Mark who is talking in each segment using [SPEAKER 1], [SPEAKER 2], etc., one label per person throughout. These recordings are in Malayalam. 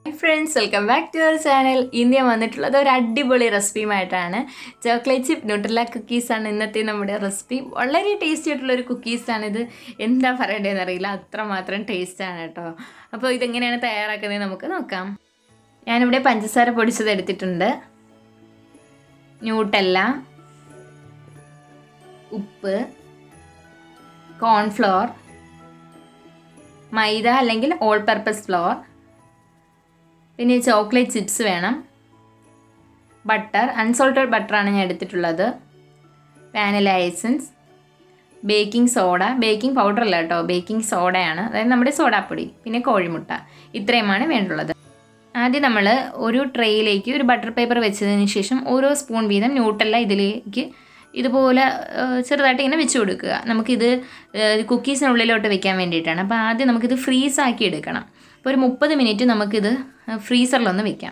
[SPEAKER 1] friends welcome back to our channel ഇന്ന് ഞാൻ വന്നിട്ടുള്ളത് ഒരു അടിപൊളി റെസിപ്പിയുമായിട്ടാണ് ചോക്ലേറ്റ് ചിപ്പ് ന്യൂട്രല കുക്കീസാണ് ഇന്നത്തെ നമ്മുടെ റെസിപ്പി വളരെ ടേസ്റ്റി ആയിട്ടുള്ള ഒരു കുക്കീസാണിത് എന്താ പറയേണ്ടതെന്ന് അറിയില്ല അത്രമാത്രം ടേസ്റ്റാണ് കേട്ടോ അപ്പോൾ ഇതെങ്ങനെയാണ് തയ്യാറാക്കുന്നത് നമുക്ക് നോക്കാം ഞാനിവിടെ പഞ്ചസാര പൊടിച്ചത് എടുത്തിട്ടുണ്ട് ന്യൂട്ടല്ല ഉപ്പ് കോൺഫ്ലോർ മൈദ അല്ലെങ്കിൽ ഓൾ പർപ്പസ് ഫ്ലോർ പിന്നെ ചോക്ലേറ്റ് ചിപ്സ് വേണം ബട്ടർ അൺസോൾട്ടഡ് ബട്ടറാണ് ഞാൻ എടുത്തിട്ടുള്ളത് vanilla essence baking soda baking powder അല്ല കേട്ടോ ബേക്കിംഗ് സോഡയാണ് അതായത് നമ്മുടെ സോഡാപ്പൊടി പിന്നെ കോഴിമുട്ട ഇത്രയുമാണ് വേണ്ടുള്ളത് ആദ്യം നമ്മൾ ഒരു ട്രേയിലേക്ക് ഒരു ബട്ടർ പേപ്പർ വെച്ചതിന് ശേഷം ഓരോ സ്പൂൺ വീതം ന്യൂട്ടല്ല ഇതിലേക്ക് ഇതുപോലെ ഏഹ്, ചെറുതായിട്ട് ഇങ്ങനെ വെച്ച് കൊടുക്കുക നമുക്കിത് ഏഹ്, കുക്കീസിനുള്ളിലോട്ട് വെക്കാൻ വേണ്ടിയിട്ടാണ് അപ്പോൾ ആദ്യം നമുക്കിത് ഫ്രീസ് ആക്കി എടുക്കണം അപ്പോൾ ഒരു മുപ്പത് മിനിറ്റ് നമുക്കിത് ഫ്രീസറിലൊന്ന് വെക്കാം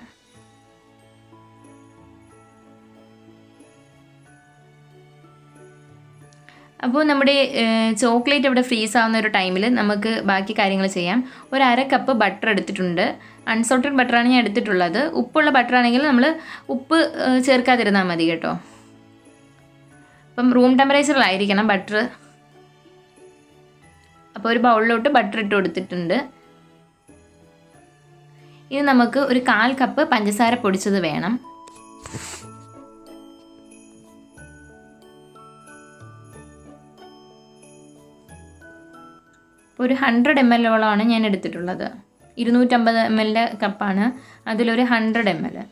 [SPEAKER 1] അപ്പോൾ നമ്മുടെ ചോക്ലേറ്റ് ഇവിടെ ഫ്രീസ് ആവുന്ന ഒരു ടൈമിൽ നമുക്ക് ബാക്കി കാര്യങ്ങൾ ചെയ്യാം ഒരു അര കപ്പ് ബട്ടർ എടുത്തിട്ടുണ്ട് അൺസോൾട്ടഡ് ബട്ടറാണ് ഞാൻ എടുത്തിട്ടുള്ളത് ഉപ്പുള്ള ബട്ടർ ആണെങ്കിൽ നമ്മൾ ഉപ്പ് ഏഹ്, ചേർക്കാതിരുന്നാൽ മതി കേട്ടോ അപ്പം റൂം ടെമ്പറേച്ചറിലായിരിക്കണം ബട്ടർ അപ്പോൾ ഒരു ബൗളിലോട്ട് ബട്ടർ ഇട്ട് കൊടുത്തിട്ടുണ്ട് ഇത് നമുക്ക് ഒരു കാൽ കപ്പ് പഞ്ചസാര പൊടിച്ചത് വേണം ഇപ്പോൾ ഒരു ഹൺഡ്രഡ് എം എല്ലോളമാണ് ഞാൻ എടുത്തിട്ടുള്ളത് ഇരുന്നൂറ്റമ്പത് എം എല്ലിൻ്റെ കപ്പാണ് അതിലൊരു ഹൺഡ്രഡ് എം എൽ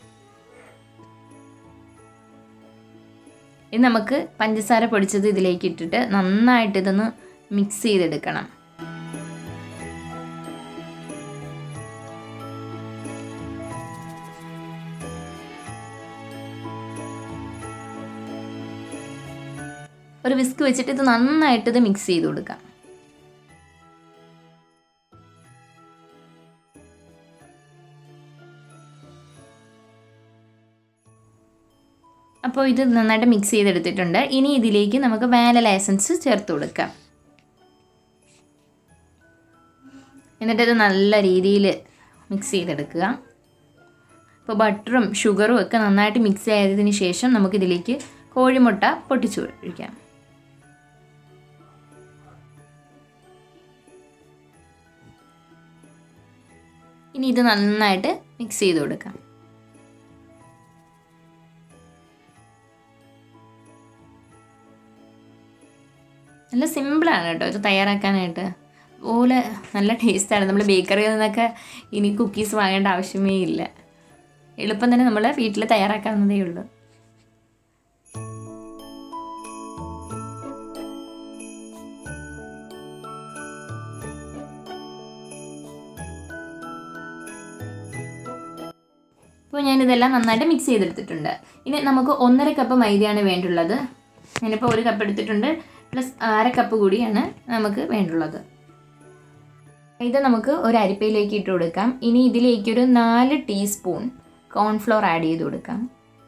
[SPEAKER 1] ഇത് നമുക്ക് പഞ്ചസാര പൊടിച്ചത് ഇതിലേക്ക് ഇട്ടിട്ട് നന്നായിട്ട് ഇതൊന്ന് മിക്സ് ചെയ്തെടുക്കണം ഒരു വിസ്ക് വെച്ചിട്ട് ഇത് നന്നായിട്ട് ഇത് മിക്സ് ചെയ്ത് കൊടുക്കാം അപ്പോൾ ഇത് നന്നായിട്ട് മിക്സ് ചെയ്തെടുത്തിട്ടുണ്ട് ഇനി ഇതിലേക്ക് നമുക്ക് വാനില എസൻസ് ചേർത്ത് കൊടുക്കാം എന്നിട്ടത് നല്ല രീതിയിൽ മിക്സ് ചെയ്തെടുക്കുക ഇപ്പോൾ ബട്ടറും ഷുഗറും ഒക്കെ നന്നായിട്ട് മിക്സ് ആയതിനു ശേഷം നമുക്കിതിലേക്ക് കോഴിമുട്ട പൊട്ടിച്ചു ഒഴിക്കാം ഇനി ഇത് നന്നായിട്ട് മിക്സ് ചെയ്ത് കൊടുക്കാം നല്ല സിമ്പിളാണ് കേട്ടോ ഇത് തയ്യാറാക്കാനായിട്ട് അതുപോലെ നല്ല ടേസ്റ്റാണ് നമ്മൾ ബേക്കറിയിൽ നിന്നൊക്കെ ഇനി കുക്കീസ് വാങ്ങേണ്ട ആവശ്യമേ ഇല്ല എളുപ്പം തന്നെ നമ്മൾ വീട്ടിൽ തയ്യാറാക്കാവുന്നതേ ഉള്ളൂ ഇപ്പോൾ ഞാനിതെല്ലാം നന്നായിട്ട് മിക്സ് ചെയ്തെടുത്തിട്ടുണ്ട് ഇനി നമുക്ക് ഒന്നര കപ്പ് മൈദയാണ് വേണ്ടുള്ളത് ഞാനിപ്പോൾ ഒരു കപ്പ് എടുത്തിട്ടുണ്ട് പ്ലസ് അര കപ്പ് കൂടിയാണ് നമുക്ക് വേണ്ടുള്ളത് ഇത് നമുക്ക് ഒരു അരിപ്പയിലേക്ക് ഇട്ട് കൊടുക്കാം ഇനി ഇതിലേക്ക് ഒരു നാല് ടീസ്പൂൺ കോൺഫ്ലോർ ആഡ് ചെയ്ത് കൊടുക്കാം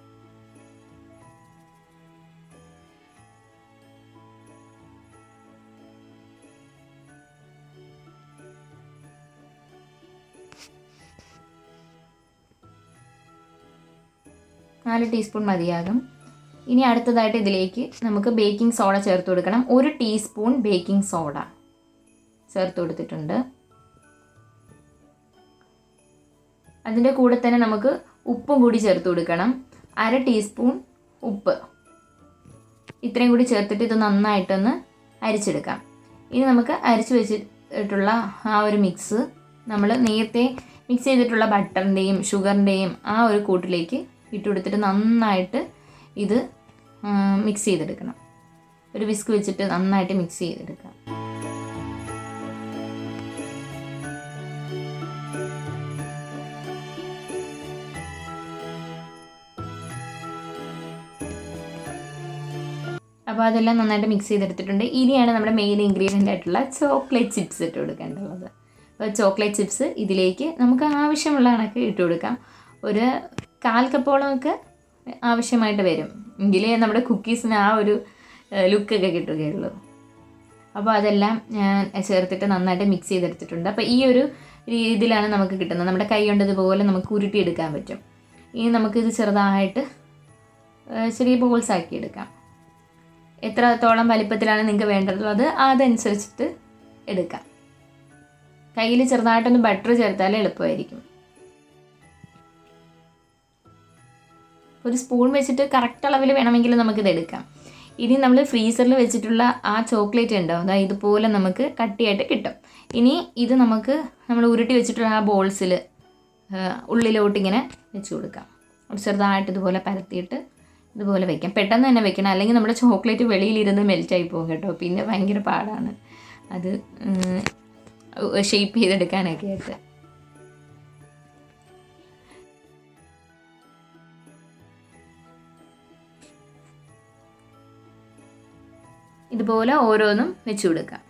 [SPEAKER 1] നാല് ടീസ്പൂൺ മതിയാകും ഇനി അടുത്തതായിട്ട് ഇതിലേക്ക് നമുക്ക് ബേക്കിംഗ് സോഡ ചേർത്ത് കൊടുക്കണം ഒരു ടീസ്പൂൺ ബേക്കിംഗ് സോഡ ചേർത്ത് കൊടുത്തിട്ടുണ്ട് അതിൻ്റെ കൂടെ തന്നെ നമുക്ക് ഉപ്പും കൂടി ചേർത്ത് കൊടുക്കണം അര ടീസ്പൂൺ ഉപ്പ് ഇത്രയും കൂടി ചേർത്തിട്ട് ഇത് നന്നായിട്ടൊന്ന് അരിച്ചെടുക്കാം ഇനി നമുക്ക് അരിച്ച് വെച്ചിട്ടുള്ള ആ ഒരു മിക്സ് നമ്മൾ നേരത്തെ മിക്സ് ചെയ്തിട്ടുള്ള ബട്ടറിൻ്റെയും ഷുഗറിൻ്റെയും ആ ഒരു കൂട്ടിലേക്ക് ഇട്ട് കൊടുത്തിട്ട് നന്നായിട്ട് ഇത് മിക്സ് ചെയ്തെടുക്കണം ഒരു വിസ്ക് വെച്ചിട്ട് നന്നായിട്ട് മിക്സ് ചെയ്തെടുക്കാം അപ്പോൾ അതെല്ലാം നന്നായിട്ട് മിക്സ് ചെയ്തെടുത്തിട്ടുണ്ട് ഇനിയാണ് നമ്മുടെ മെയിൻ ഇൻഗ്രീഡിയൻ്റ് ആയിട്ടുള്ള ചോക്ലേറ്റ് ചിപ്സ് ഇട്ട് കൊടുക്കേണ്ടത് അപ്പോൾ ചോക്ലേറ്റ് ചിപ്സ് ഇതിലേക്ക് നമുക്ക് ആവശ്യമുള്ള കണക്ക് ഇട്ട് കൊടുക്കാം ഒരു കാൽ കപ്പോളമൊക്കെ ആവശ്യമായിട്ട് വരും എങ്കിലേ നമ്മുടെ കുക്കീസിന് ആ ഒരു ലുക്കൊക്കെ കിട്ടുകയുള്ളൂ അപ്പോൾ അതെല്ലാം ഞാൻ ചേർത്തിട്ട് നന്നായിട്ട് മിക്സ് ചെയ്തെടുത്തിട്ടുണ്ട് അപ്പോൾ ഈ ഒരു രീതിയിലാണ് നമുക്ക് കിട്ടുന്നത് നമ്മുടെ കൈ കൊണ്ട് ഇതുപോലെ നമുക്ക് ഉരുട്ടിയെടുക്കാൻ പറ്റും ഇനി നമുക്കിത് ചെറുതായിട്ട് ഏഹ് ചെറിയ ബോൾസ് ആക്കി എടുക്കാം എത്രത്തോളം വലിപ്പത്തിലാണ് നിങ്ങൾക്ക് വേണ്ടതുള്ളത് അതനുസരിച്ചിട്ട് എടുക്കാം കയ്യിൽ ചെറുതായിട്ടൊന്ന് ബട്ടർ ചേർത്താൽ എളുപ്പമായിരിക്കും ഒരു സ്പൂൺ വെച്ചിട്ട് കറക്റ്റ് അളവിൽ വേണമെങ്കിൽ നമുക്കിത് എടുക്കാം ഇനി നമ്മൾ ഫ്രീസറിൽ വെച്ചിട്ടുള്ള ആ ചോക്ലേറ്റ് ഉണ്ടാവും അതായത് ഇതുപോലെ നമുക്ക് കട്ടിയായിട്ട് കിട്ടും ഇനി ഇത് നമുക്ക് നമ്മൾ ഉരുട്ടി വെച്ചിട്ടുള്ള ആ ബോൾസിൽ ഉള്ളിലോട്ട് ഇങ്ങനെ വെച്ച് കൊടുക്കാം ഒരു ചെറുതായിട്ട് ഇതുപോലെ പരത്തിയിട്ട് ഇതുപോലെ വെക്കാം പെട്ടെന്ന് തന്നെ വെക്കണം അല്ലെങ്കിൽ നമ്മുടെ ചോക്ലേറ്റ് വെളിയിലിരുന്ന് മെൽറ്റായി പോകും കേട്ടോ പിന്നെ ഭയങ്കര പാടാണ് അത് ഷേപ്പ് ചെയ്തെടുക്കാനൊക്കെ ആയിട്ട് ഇതുപോലെ ഓരോന്നും വെച്ച് കൊടുക്കാം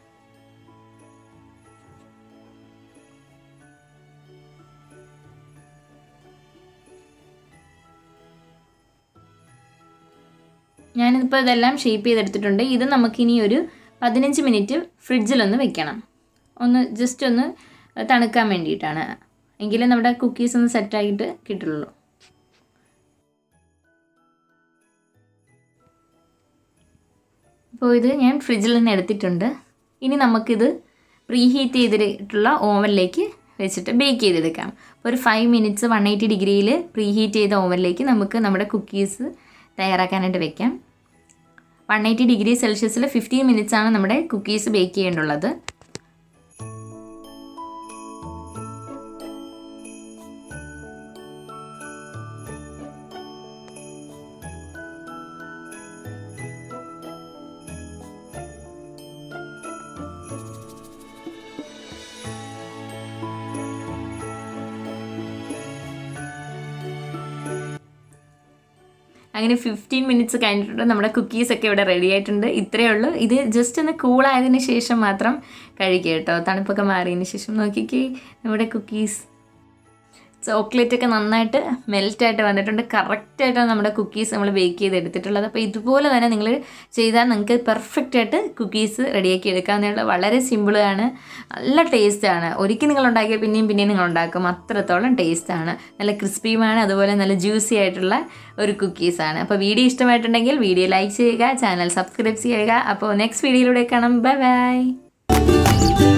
[SPEAKER 1] ഞാനിപ്പോൾ ഇതെല്ലാം ഷേപ്പ് ചെയ്തെടുത്തിട്ടുണ്ട് ഇത് നമുക്കിനി ഒരു പതിനഞ്ച് മിനിറ്റ് ഫ്രിഡ്ജിലൊന്ന് വെക്കണം ഒന്ന് ജസ്റ്റ് ഒന്ന് തണുക്കാൻ വേണ്ടിയിട്ടാണ് എങ്കിലേ നമ്മുടെ കുക്കീസ് ഒന്ന് സെറ്റായിട്ട് കിട്ടുള്ളൂ അപ്പോൾ ഇത് ഞാൻ ഫ്രിഡ്ജിൽ നിന്ന് എടുത്തിട്ടുണ്ട് ഇനി നമുക്കിത് പ്രീ ഹീറ്റ് ചെയ്തിട്ടുള്ള ഓവനിലേക്ക് വെച്ചിട്ട് ബേക്ക് ചെയ്തെടുക്കാം അപ്പോൾ ഒരു ഫൈവ് മിനിറ്റ്സ് വൺ എയ്റ്റി ഡിഗ്രിയിൽ പ്രീ ഹീറ്റ് ചെയ്ത ഓവനിലേക്ക് നമുക്ക് നമ്മുടെ കുക്കീസ് തയ്യാറാക്കാനായിട്ട് വെക്കാം വൺ എയ്റ്റി ഡിഗ്രി സെൽഷ്യസിൽ ഫിഫ്റ്റീൻ മിനിറ്റ്സ് ആണ് നമ്മുടെ കുക്കീസ് ബേക്ക് ചെയ്യേണ്ടുള്ളത് അങ്ങനെ ഫിഫ്റ്റീൻ മിനിറ്റ്സ് കഴിഞ്ഞിട്ടുണ്ട് നമ്മുടെ കുക്കീസ് ഒക്കെ ഇവിടെ റെഡി ആയിട്ടുണ്ട് ഇത്രയേ ഉള്ളൂ ഇത് ജസ്റ്റ് ഒന്ന് കൂളായതിന് ശേഷം മാത്രം കഴിക്കുക കേട്ടോ തണുപ്പൊക്കെ മാറിയതിന് ശേഷം നോക്കിക്കേ നമ്മുടെ കുക്കീസ് ചോക്ലേറ്റ് ഒക്കെ നന്നായിട്ട് മെൽറ്റായിട്ട് വന്നിട്ടുണ്ട് കറക്റ്റായിട്ടാണ് നമ്മുടെ കുക്കീസ് നമ്മൾ ബേക്ക് ചെയ്ത് എടുത്തിട്ടുള്ളത് അപ്പോൾ ഇതുപോലെ തന്നെ നിങ്ങൾ ചെയ്താൽ നിങ്ങൾക്ക് പെർഫെക്റ്റ് ആയിട്ട് കുക്കീസ് റെഡിയാക്കി എടുക്കാവുന്നതുള്ള വളരെ സിമ്പിളാണ് നല്ല ടേസ്റ്റാണ് ഒരിക്കൽ നിങ്ങൾ ഉണ്ടാക്കിയാൽ പിന്നെയും പിന്നെയും നിങ്ങൾ ഉണ്ടാക്കും അത്രത്തോളം ടേസ്റ്റാണ് നല്ല ക്രിസ്പിയുമാണ് അതുപോലെ നല്ല ജ്യൂസി ആയിട്ടുള്ള ഒരു കുക്കീസാണ് അപ്പോൾ വീഡിയോ ഇഷ്ടമായിട്ടുണ്ടെങ്കിൽ വീഡിയോ ലൈക്ക് ചെയ്യുക ചാനൽ സബ്സ്ക്രൈബ് ചെയ്യുക അപ്പോൾ നെക്സ്റ്റ് വീഡിയോയിലൂടെ കാണാം ബൈ ബൈ